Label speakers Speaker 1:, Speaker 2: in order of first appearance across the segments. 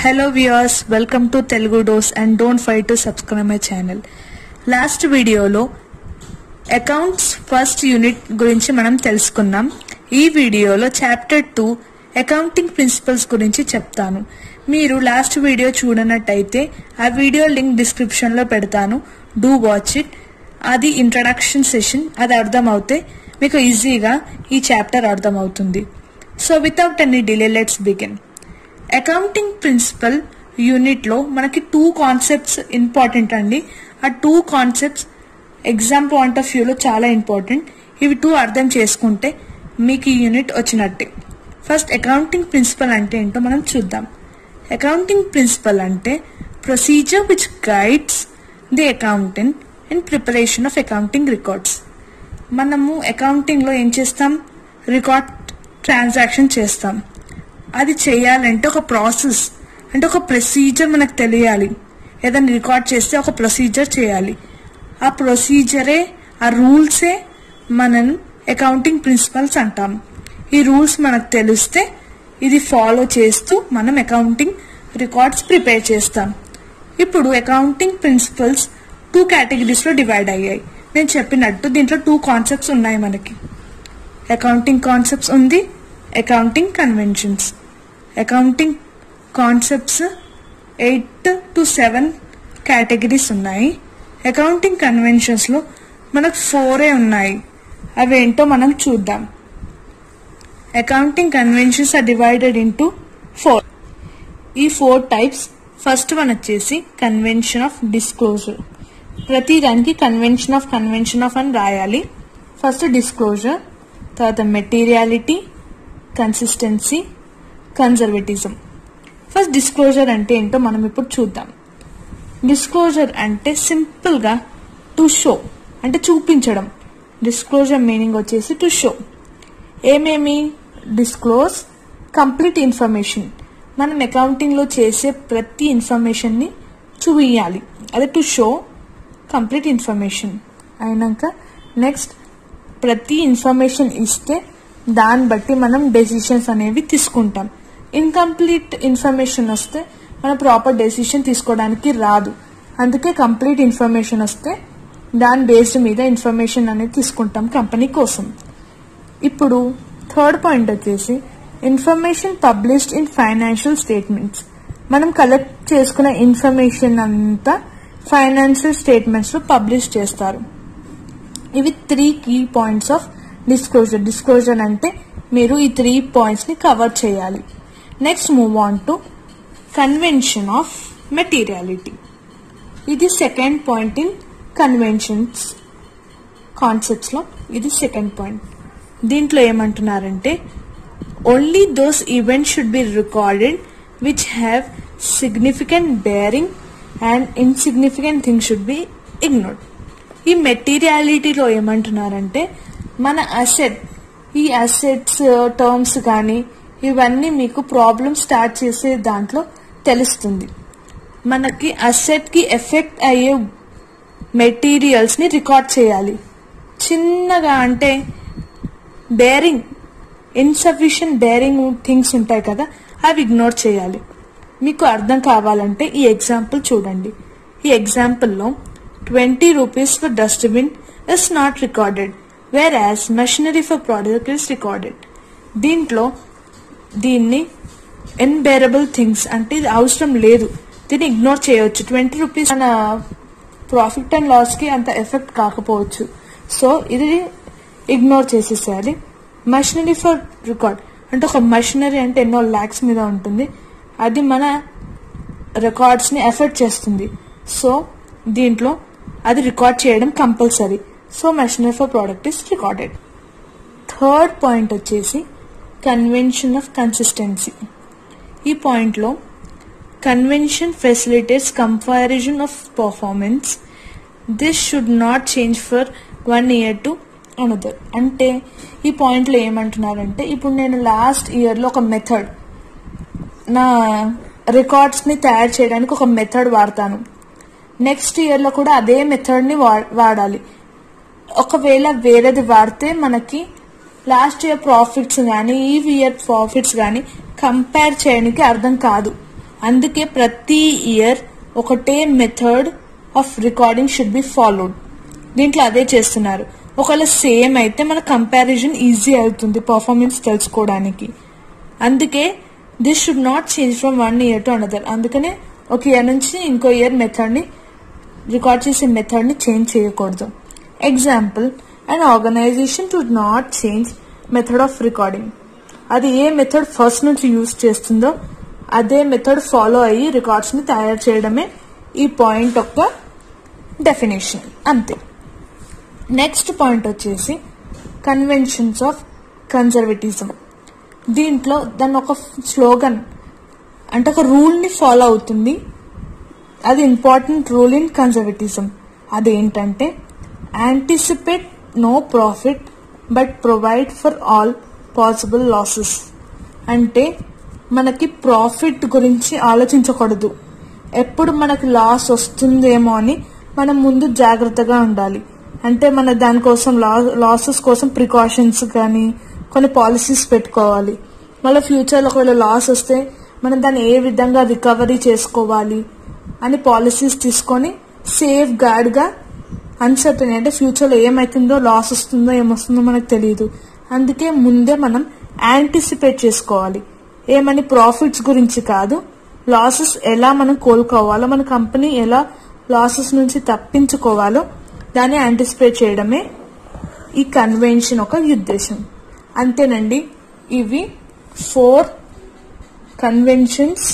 Speaker 1: hello viewers welcome to Telugu dose and don't fail to subscribe my channel last వీడియోలో accounts first unit గురించి మనం తెలుసుకున్నాం ఈ వీడియోలో చాప్టర్ టూ అకౌంటింగ్ ప్రిన్సిపల్స్ గురించి చెప్తాను మీరు లాస్ట్ వీడియో చూడనట్టయితే ఆ వీడియో లింక్ డిస్క్రిప్షన్లో పెడతాను డూ వాచ్ ఇట్ అది ఇంట్రడక్షన్ సెషన్ అది అర్థమవుతే మీకు ఈజీగా ఈ చాప్టర్ అర్థమవుతుంది so without any delay let's begin accounting principle యూనిట్లో మనకి టూ కాన్సెప్ట్స్ ఇంపార్టెంట్ అండి ఆ two concepts exam point of వ్యూలో చాలా ఇంపార్టెంట్ ఇవి టూ అర్థం చేసుకుంటే మీకు ఈ యూనిట్ వచ్చినట్టే ఫస్ట్ అకౌంటింగ్ ప్రిన్సిపల్ అంటే ఏంటో మనం చూద్దాం అకౌంటింగ్ ప్రిన్సిపల్ అంటే procedure which guides the accountant in preparation of accounting records మనము అకౌంటింగ్లో ఏం చేస్తాం రికార్డ్ ట్రాన్సాక్షన్ చేస్తాం అది చేయాలంటే ఒక ప్రాసెస్ అంటే ఒక ప్రొసీజర్ మనకు తెలియాలి ఏదైనా రికార్డ్ చేస్తే ఒక ప్రొసీజర్ చేయాలి ఆ ప్రొసీజరే ఆ రూల్సే మనం అకౌంటింగ్ ప్రిన్సిపల్స్ అంటాం ఈ రూల్స్ మనకు తెలిస్తే ఇది ఫాలో చేస్తూ మనం అకౌంటింగ్ రికార్డ్స్ ప్రిపేర్ చేస్తాం ఇప్పుడు అకౌంటింగ్ ప్రిన్సిపల్స్ టూ కేటగిరీస్లో డివైడ్ అయ్యాయి నేను చెప్పినట్టు దీంట్లో టూ కాన్సెప్ట్స్ ఉన్నాయి మనకి అకౌంటింగ్ కాన్సెప్ట్స్ ఉంది accounting conventions accounting concepts eight to seven categories ఉన్నాయి అకౌంటింగ్ కన్వెన్షన్స్లో మనకు ఫోరే ఉన్నాయి అవేంటో మనం చూద్దాం accounting conventions are divided into four ఈ ఫోర్ టైప్స్ ఫస్ట్ వన్ వచ్చేసి కన్వెన్షన్ ఆఫ్ డిస్క్లోజర్ ప్రతి దానికి కన్వెన్షన్ ఆఫ్ కన్వెన్షన్ ఆఫ్ అని రాయాలి ఫస్ట్ డిస్క్లోజర్ తర్వాత materiality consistency conservatism first disclosure అంటే ఏంటో మనం ఇప్పుడు చూద్దాం డిస్క్లోజర్ అంటే సింపుల్గా టు షో అంటే చూపించడం డిస్క్లోజర్ మీనింగ్ వచ్చేసి టు షో ఏమేమి డిస్క్లోజ్ కంప్లీట్ ఇన్ఫర్మేషన్ మనం అకౌంటింగ్లో చేసే ప్రతి ఇన్ఫర్మేషన్ని చూపించాలి అదే టు షో కంప్లీట్ ఇన్ఫర్మేషన్ అయినాక నెక్స్ట్ ప్రతి ఇన్ఫర్మేషన్ ఇస్తే దాన్ని బట్టి మనం డెసిషన్స్ అనేవి తీసుకుంటాం ఇన్కంప్లీట్ ఇన్ఫర్మేషన్ వస్తే మనం ప్రాపర్ డెసిషన్ తీసుకోవడానికి రాదు అందుకే కంప్లీట్ ఇన్ఫర్మేషన్ వస్తే దాని బేస్డ్ మీద ఇన్ఫర్మేషన్ అనేది తీసుకుంటాం కంపెనీ కోసం ఇప్పుడు థర్డ్ పాయింట్ వచ్చేసి information published in financial statements మనం కలెక్ట్ చేసుకున్న ఇన్ఫర్మేషన్ అంతా ఫైనాన్షియల్ స్టేట్మెంట్స్లో పబ్లిష్ చేస్తారు ఇవి three key points of disclosure disclosure అంటే మీరు ఈ త్రీ పాయింట్స్ని కవర్ చేయాలి next move on to convention of materiality ఇది సెకండ్ పాయింట్ ఇన్ కన్వెన్షన్స్ కాన్సెప్ట్స్లో ఇది సెకండ్ పాయింట్ దీంట్లో ఏమంటున్నారంటే only those events should be recorded which have significant bearing and insignificant thing should be ignored ఈ మెటీరియాలిటీలో ఏమంటున్నారంటే మన అసెట్ ఈ అసెట్స్ టర్మ్స్ కానీ ఇవన్నీ మీకు ప్రాబ్లం స్టార్ట్ చేసే దాంట్లో తెలుస్తుంది మనకి అసెట్కి ఎఫెక్ట్ అయ్యే మెటీరియల్స్ని రికార్డ్ చేయాలి చిన్నగా అంటే బేరింగ్ ఇన్సఫిషియంట్ బేరింగ్ థింగ్స్ ఉంటాయి కదా అవి ఇగ్నోర్ చేయాలి మీకు అర్థం కావాలంటే ఈ ఎగ్జాంపుల్ చూడండి ఈ ఎగ్జాంపుల్లో twenty rupees for dustbin is not recorded where as machinery for product is recorded దీంట్లో దీన్ని ఎన్బేరబుల్ థింగ్స్ అంటే ఇది అవసరం లేదు దీన్ని ఇగ్నోర్ చేయవచ్చు ట్వంటీ రూపీస్ మన ప్రాఫిట్ అండ్ లాస్కి అంత ఎఫెక్ట్ కాకపోవచ్చు సో ఇది ఇగ్నోర్ చేసేసేయాలి మషినరీ ఫర్ రికార్డ్ అంటే ఒక మషినరీ అంటే ఎన్నో ల్యాక్స్ మీద ఉంటుంది అది మన రికార్డ్స్ని ఎఫెక్ట్ చేస్తుంది సో దీంట్లో అది రికార్డ్ చేయడం compulsory so machinery for product is recorded third point వచ్చేసి కన్వెన్షన్ ఆఫ్ కన్సిస్టెన్సీ ఈ పాయింట్లో convention facilitates comparison of performance this should not change for one year to another అంటే ఈ పాయింట్లో ఏమంటున్నారంటే ఇప్పుడు నేను లాస్ట్ ఇయర్లో ఒక మెథడ్ నా రికార్డ్స్ని తయారు చేయడానికి ఒక మెథడ్ వాడతాను నెక్స్ట్ ఇయర్లో కూడా అదే మెథడ్ని వాడాలి ఒకవేళ వేరేది వాడితే మనకి లాస్ట్ ఇయర్ ప్రాఫిట్స్ కానీ ఈ ఇయర్ ప్రాఫిట్స్ కానీ కంపేర్ చేయడానికి అర్థం కాదు అందుకే ప్రతి ఇయర్ ఒకటే method of recording should be followed దీంట్లో అదే చేస్తున్నారు ఒకవేళ సేమ్ అయితే మన కంపారిజన్ ఈజీ అవుతుంది పర్ఫార్మెన్స్ తెలుసుకోవడానికి అందుకే this should not change from one year to another అందుకనే ఒక ఇయర్ నుంచి ఇంకో ఇయర్ మెథడ్ని రికార్డ్ చేసే మెథడ్ని చేంజ్ చేయకూడదు example and organisation to not change method of recording అది ఏ మెథడ్ ఫస్ట్ నుంచి యూజ్ చేస్తుందో అదే మెథడ్ ఫాలో అయ్యి రికార్డ్స్ని తయారు చేయడమే ఈ పాయింట్ యొక్క డెఫినేషన్ అంతే నెక్స్ట్ పాయింట్ వచ్చేసి కన్వెన్షన్స్ ఆఫ్ కన్జర్వేటిజం దీంట్లో దాని ఒక స్లోగన్ అంటే ఒక రూల్ని ఫాలో అవుతుంది అది ఇంపార్టెంట్ రూల్ ఇన్ కన్జర్వేటిజం అదేంటంటే anticipate no profit but provide for all possible losses అంటే మనకి ప్రాఫిట్ గురించి ఆలోచించకూడదు ఎప్పుడు మనకి లాస్ వస్తుందేమో అని మనం ముందు జాగ్రత్తగా ఉండాలి అంటే మన దానికోసం లా లాసెస్ కోసం ప్రికాషన్స్ కానీ కొన్ని పాలసీస్ పెట్టుకోవాలి మళ్ళీ ఫ్యూచర్లో ఒకవేళ లాస్ వస్తే మనం దాన్ని ఏ విధంగా రికవరీ చేసుకోవాలి అని పాలసీస్ తీసుకొని సేఫ్ గార్డ్గా అన్సర్టన్ అంటే ఫ్యూచర్లో ఏమవుతుందో లాస్ వస్తుందో ఏమొస్తుందో మనకు తెలియదు అందుకే ముందే మనం యాంటిసిపేట్ చేసుకోవాలి ఏమని ప్రాఫిట్స్ గురించి కాదు లాసెస్ ఎలా మనం కోలుకోవాలో మన కంపెనీ ఎలా లాసెస్ నుంచి తప్పించుకోవాలో దాన్ని యాంటిసిపేట్ చేయడమే ఈ కన్వెన్షన్ ఒక ఉద్దేశం అంతేనండి ఇవి four conventions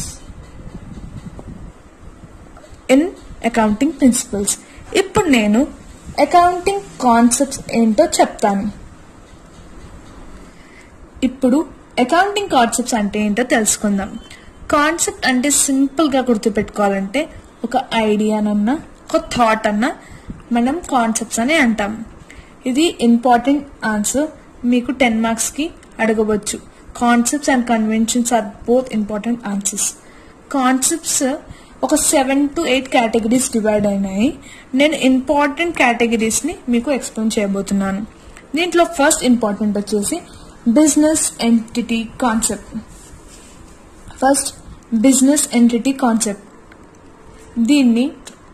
Speaker 1: in accounting principles ఇప్పుడు నేను అకౌంటింగ్ కాన్సెప్ట్స్ ఏంటో చెప్తాను ఇప్పుడు అకౌంటింగ్ కాన్సెప్ట్స్ అంటే ఏంటో తెలుసుకుందాం కాన్సెప్ట్ అంటే సింపుల్గా గుర్తుపెట్టుకోవాలంటే ఒక ఐడియానన్నా ఒక థాట్ అన్నా మనం కాన్సెప్ట్స్ అని అంటాం ఇది ఇంపార్టెంట్ ఆన్సర్ మీకు టెన్ మార్క్స్కి అడగవచ్చు concepts and conventions are both important answers concepts ఒక seven to eight categories divide అయినాయి నేను ఇంపార్టెంట్ కేటగిరీస్ని మీకు ఎక్స్ప్లెయిన్ చేయబోతున్నాను దీంట్లో ఫస్ట్ ఇంపార్టెంట్ వచ్చేసి business entity concept first business entity concept దీన్ని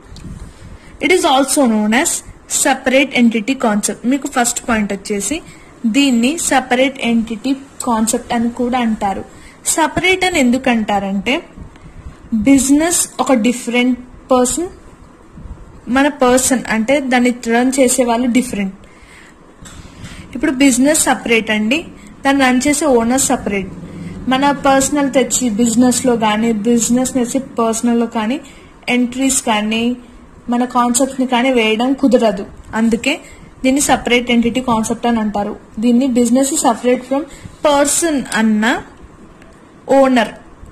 Speaker 1: it is also known as separate entity concept మీకు ఫస్ట్ పాయింట్ వచ్చేసి దీన్ని సపరేట్ ఎంటిటీ కాన్సెప్ట్ అని కూడా అంటారు సపరేట్ అని ఎందుకు అంటారంటే బిజినెస్ ఒక డిఫరెంట్ పర్సన్ మన పర్సన్ అంటే దాన్ని రన్ చేసే వాళ్ళు డిఫరెంట్ ఇప్పుడు బిజినెస్ సపరేట్ అండి దాన్ని రన్ చేసే ఓనర్ సపరేట్ మన పర్సనల్ తెచ్చి బిజినెస్ లో కానీ బిజినెస్ తెచ్చి పర్సనల్ లో కానీ ఎంట్రీస్ కానీ మన కాన్సెప్ట్స్ ని కానీ వేయడం కుదరదు అందుకే దీన్ని సపరేట్ ఎంటిటీ కాన్సెప్ట్ అని అంటారు దీన్ని బిజినెస్ సపరేట్ ఫ్రమ్ పర్సన్ అన్న ఓనర్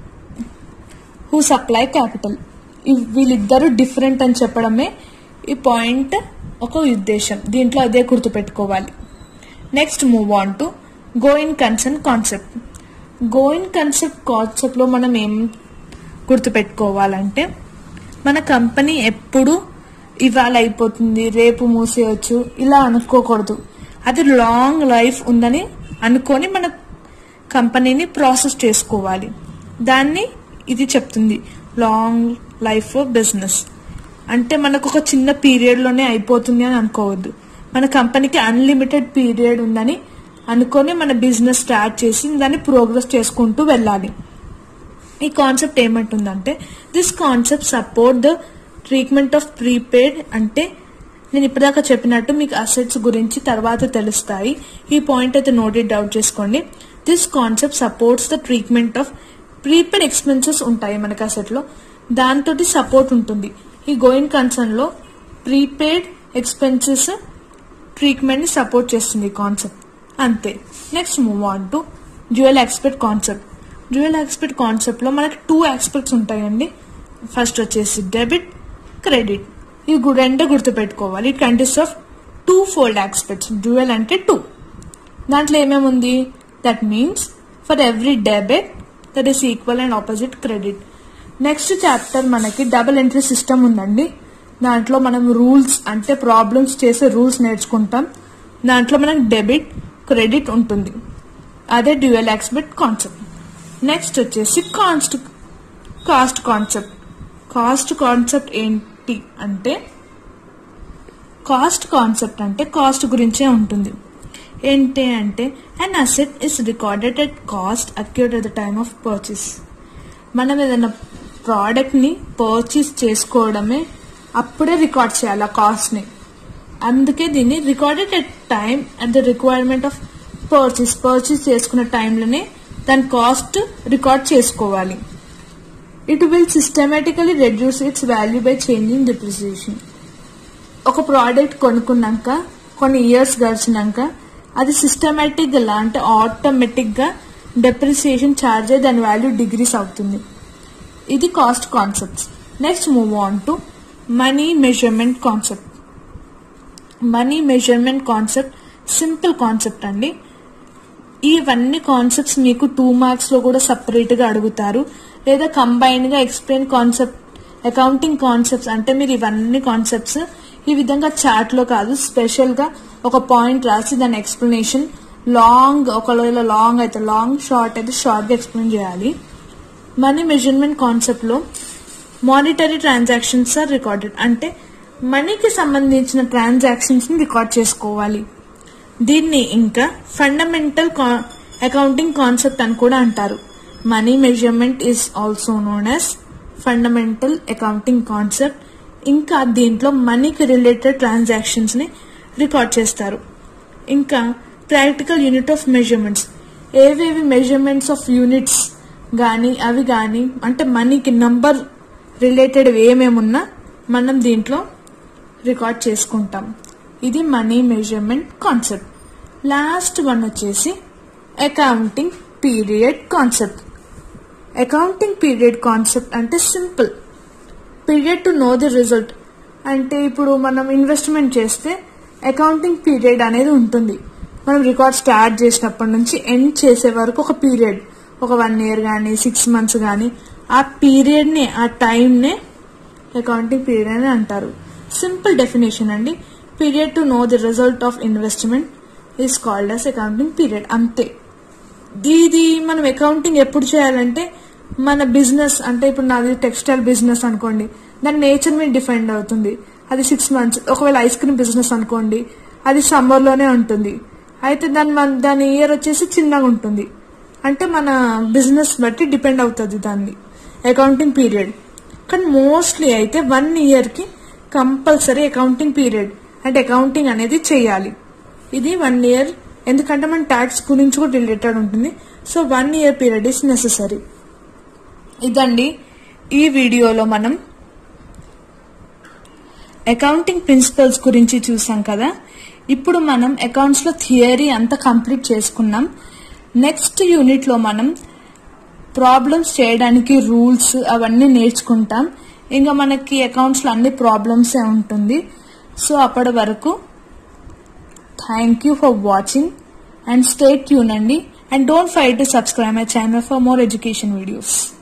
Speaker 1: హూ సప్లై క్యాపిటల్ వీళ్ళిద్దరూ డిఫరెంట్ అని చెప్పడమే ఈ పాయింట్ ఒక ఉద్దేశం దీంట్లో అదే గుర్తుపెట్టుకోవాలి next move on to go in concern concept go in concept కాన్సెప్ట్లో మనం ఏం గుర్తుపెట్టుకోవాలంటే మన కంపెనీ ఎప్పుడు ఇవాళ అయిపోతుంది రేపు మూసేయచ్చు ఇలా అనుకోకూడదు అది లాంగ్ లైఫ్ ఉందని అనుకొని మన కంపెనీని ప్రాసెస్ చేసుకోవాలి దాన్ని ఇది చెప్తుంది లాంగ్ లైఫ్ బిజినెస్ అంటే మనకు ఒక చిన్న పీరియడ్లోనే అయిపోతుంది అని అనుకోవద్దు మన కంపెనీకి అన్లిమిటెడ్ పీరియడ్ ఉందని అనుకొని మన బిజినెస్ స్టార్ట్ చేసి దాన్ని ప్రోగ్రెస్ చేసుకుంటూ వెళ్ళాలి ఈ కాన్సెప్ట్ ఏమంటుందంటే this concept support the treatment of prepaid అంటే నేను ఇప్పటిదాకా చెప్పినట్టు మీకు అసెట్స్ గురించి తర్వాత తెలుస్తాయి ఈ పాయింట్ అయితే నోటెడ్ డౌట్ చేసుకోండి this concept supports the treatment of prepaid expenses ఉంటాయి మనకి అసెట్లో దాంతో సపోర్ట్ ఉంటుంది ఈ గోయిన్ కన్సర్న్ లో ప్రీపెయిడ్ ఎక్స్పెన్సెస్ ట్రీట్మెంట్ ని సపోర్ట్ చేస్తుంది కాన్సెప్ట్ అంతే next move on to dual expect concept dual expect concept లో మనకి టూ ఎక్స్పెక్ట్స్ ఉంటాయండి ఫస్ట్ వచ్చేసి డెబిట్ క్రెడిట్ ఇది గు- రెండే గుర్తుపెట్టుకోవాలి it consist of two fold expects dual అంటే టూ దాంట్లో ఏమేముంది that means for every debit that is equal and opposite credit next chapter మనకి డబుల్ ఎంట్రీ సిస్టమ్ ఉందండి దాంట్లో మనం రూల్స్ అంటే ప్రాబ్లమ్స్ చేసే రూల్స్ నేర్చుకుంటాం దాంట్లో మనకి డెబిట్ క్రెడిట్ ఉంటుంది అదే డ్యూయల్ ఎక్స్పెక్ట్ కాన్సెప్ట్ నెక్స్ట్ వచ్చేసి కాన్స్ట్ కాస్ట్ కాన్సెప్ట్ కాస్ట్ కాన్సెప్ట్ ఏంటి అంటే కాస్ట్ కాన్సెప్ట్ అంటే కాస్ట్ గురించే ఉంటుంది ఏంటి అంటే an asset is recorded at cost accrued at the time of purchase మనం ఏదైనా ప్రోడక్ట్ని పర్చేస్ చేసుకోవడమే అప్పుడే రికార్డ్ చేయాలి ఆ కాస్ట్ని అందుకే దీన్ని recorded at time at the requirement of purchase purchase చేసుకున్న టైంలోనే దాని కాస్ట్ రికార్డ్ చేసుకోవాలి it will systematically reduce its value by changing depreciation ఒక ప్రోడక్ట్ కొనుక్కున్నాక కొన్ని ఇయర్స్ గడిచినాక అది సిస్టమేటిక్ గా అంటే ఆటోమేటిక్ గా డెప్రిసియేషన్ ఛార్జ్ అయ్యి దాని వాల్యూ డిగ్రీస్ అవుతుంది ఇది cost concepts next move on to money measurement concept money measurement concept simple concept అండి ఇవన్నీ కాన్సెప్ట్స్ మీకు టూ మార్క్స్ లో కూడా సపరేట్ గా అడుగుతారు లేదా కంబైన్ గా ఎక్స్ప్లెయిన్ కాన్సెప్ట్ అకౌంటింగ్ కాన్సెప్ట్స్ అంటే మీరు ఇవన్నీ కాన్సెప్ట్స్ ఈ విధంగా చాట్ లో కాదు స్పెషల్ గా ఒక పాయింట్ రాసి దాని ఎక్స్ప్లెనేషన్ లాంగ్ ఒకవేళ లాంగ్ అయితే లాంగ్ షార్ట్ అయితే షార్ట్ గా ఎక్స్ప్లెయిన్ చేయాలి మనీ మెజర్మెంట్ కాన్సెప్ట్ లో మానిటరీ ట్రాన్సాక్షన్స్ ఆర్ రికార్డెడ్ అంటే మనీకి సంబంధించిన ట్రాన్సాక్షన్స్ ని రికార్డ్ చేసుకోవాలి దీన్ని ఇంకా ఫండమెంటల్ అకౌంటింగ్ కాన్సెప్ట్ అని కూడా అంటారు money measurement is also known as fundamental accounting concept ఇంకా దీంట్లో మనీకి రిలేటెడ్ ట్రాన్సాక్షన్స్ ని రికార్డ్ చేస్తారు ఇంకా ప్రాక్టికల్ యూనిట్ ఆఫ్ మెజర్మెంట్స్ ఏవేవి మెజర్మెంట్స్ ఆఫ్ యూనిట్స్ కానీ అవి కానీ అంటే మనీకి నంబర్ రిలేటెడ్ ఏమేమున్నా మనం దీంట్లో రికార్డ్ చేసుకుంటాం ఇది money measurement concept last one వచ్చేసి accounting period concept accounting period concept అంటే simple period to know the result అంటే ఇప్పుడు మనం ఇన్వెస్ట్మెంట్ చేస్తే అకౌంటింగ్ పీరియడ్ అనేది ఉంటుంది మనం రికార్డ్ స్టార్ట్ చేసినప్పటి నుంచి ఎండ్ చేసే వరకు ఒక పీరియడ్ ఒక వన్ ఇయర్ కానీ సిక్స్ మంత్స్ కానీ ఆ పీరియడ్ని ఆ టైంనే అకౌంటింగ్ పీరియడ్ అని అంటారు సింపుల్ డెఫినేషన్ అండి period to know the result of investment is called as accounting period అంతే ఇది మనం అకౌంటింగ్ ఎప్పుడు చేయాలంటే మన బిజినెస్ అంటే ఇప్పుడు నాది టెక్స్టైల్ బిజినెస్ అనుకోండి దాని నేచర్ మీద డిఫైండ్ అవుతుంది అది సిక్స్ మంత్స్ ఒకవేళ ఐస్ క్రీమ్ బిజినెస్ అనుకోండి అది సమ్మర్ లోనే ఉంటుంది అయితే దాని మన దాని ఇయర్ వచ్చేసి చిన్నగా ఉంటుంది అంటే మన బిజినెస్ బట్టి డిపెండ్ అవుతుంది దాన్ని అకౌంటింగ్ పీరియడ్ కానీ మోస్ట్లీ అయితే వన్ ఇయర్ కి కంపల్సరీ అకౌంటింగ్ పీరియడ్ అంటే అకౌంటింగ్ అనేది చేయాలి ఇది వన్ ఇయర్ ఎందుకంటే మన ట్యాక్స్ గురించి కూడా రిలేటెడ్ ఉంటుంది so one year period is necessary ఇదండి ఈ వీడియోలో మనం అకౌంటింగ్ ప్రిన్సిపల్స్ గురించి చూసాం కదా ఇప్పుడు మనం అకౌంట్స్ లో థియరీ అంతా కంప్లీట్ చేసుకున్నాం నెక్స్ట్ యూనిట్ లో మనం ప్రాబ్లమ్స్ చేయడానికి రూల్స్ అవన్నీ నేర్చుకుంటాం ఇంకా మనకి అకౌంట్స్ లో అన్ని ప్రాబ్లమ్స్ ఉంటుంది సో అప్పటి వరకు thank you for watching and stay tuned అండి and don't fight to subscribe my channel for more education videos